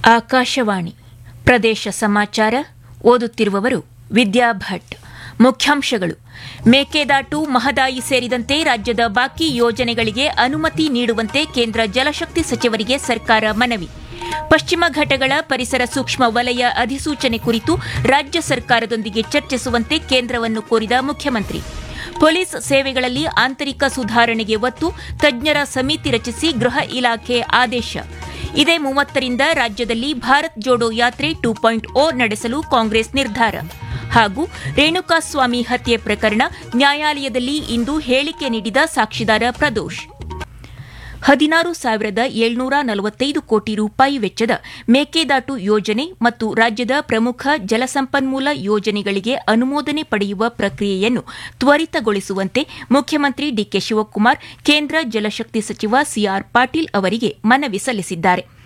ಆಕಾಶವಾಣಿ ಪ್ರದೇಶ ಸಮಾಚಾರ ಓದುತ್ತಿರುವವರು ವಿದ್ಯಾ ಭಟ್ ಮುಖ್ಯಾಂಶಗಳು ಮೇಕೆದಾಟು ಮಹದಾಯಿ ಸೇರಿದಂತೆ ರಾಜ್ಯದ ಬಾಕಿ ಯೋಜನೆಗಳಿಗೆ ಅನುಮತಿ ನೀಡುವಂತೆ ಕೇಂದ್ರ ಜಲಶಕ್ತಿ ಸಚಿವರಿಗೆ ಸರ್ಕಾರ ಮನವಿ ಪಶ್ಚಿಮ ಘಟ್ಟಗಳ ಪರಿಸರ ಸೂಕ್ಷ್ಮ ವಲಯ ಅಧಿಸೂಚನೆ ಕುರಿತು ರಾಜ್ಯ ಸರ್ಕಾರದೊಂದಿಗೆ ಚರ್ಚಿಸುವಂತೆ ಕೇಂದ್ರವನ್ನು ಕೋರಿದ ಮುಖ್ಯಮಂತ್ರಿ ಪೊಲೀಸ್ ಸೇವೆಗಳಲ್ಲಿ ಆಂತರಿಕ ಸುಧಾರಣೆಗೆ ಒತ್ತು ತಜ್ಞರ ಸಮಿತಿ ರಚಿಸಿ ಗೃಹ ಇಲಾಖೆ ಆದೇಶ ಇದೇ ಮೂವತ್ತರಿಂದ ರಾಜ್ಯದಲ್ಲಿ ಭಾರತ್ ಜೋಡೋ ಯಾತ್ರೆ ಟೂ ಪಾಯಿಂಟ್ ಓ ನಡೆಸಲು ಕಾಂಗ್ರೆಸ್ ನಿರ್ಧಾರ ಹಾಗೂ ರೇಣುಕಾಸ್ವಾಮಿ ಹತ್ಯೆ ಪ್ರಕರಣ ನ್ಯಾಯಾಲಯದಲ್ಲಿ ಇಂದು ಹೇಳಿಕೆ ನೀಡಿದ ಸಾಕ್ಷಿದಾರ ಪ್ರದೋಷ್ ಹದಿನಾರು ಸಾವಿರದ ಏಳ್ನೂರ ನಲವತ್ತೈದು ಕೋಟಿ ರೂಪಾಯಿ ವೆಚ್ಚದ ಮೇಕೆದಾಟು ಯೋಜನೆ ಮತ್ತು ರಾಜ್ಯದ ಪ್ರಮುಖ ಜಲಸಂಪನ್ಮೂಲ ಯೋಜನೆಗಳಿಗೆ ಅನುಮೋದನೆ ಪಡೆಯುವ ಪ್ರಕ್ರಿಯೆಯನ್ನು ತ್ವರಿತಗೊಳಿಸುವಂತೆ ಮುಖ್ಯಮಂತ್ರಿ ಡಿಕೆ ಶಿವಕುಮಾರ್ ಕೇಂದ್ರ ಜಲಶಕ್ತಿ ಸಚಿವ ಸಿಆರ್ ಪಾಟೀಲ್ ಅವರಿಗೆ ಮನವಿ ಸಲ್ಲಿಸಿದ್ದಾರೆ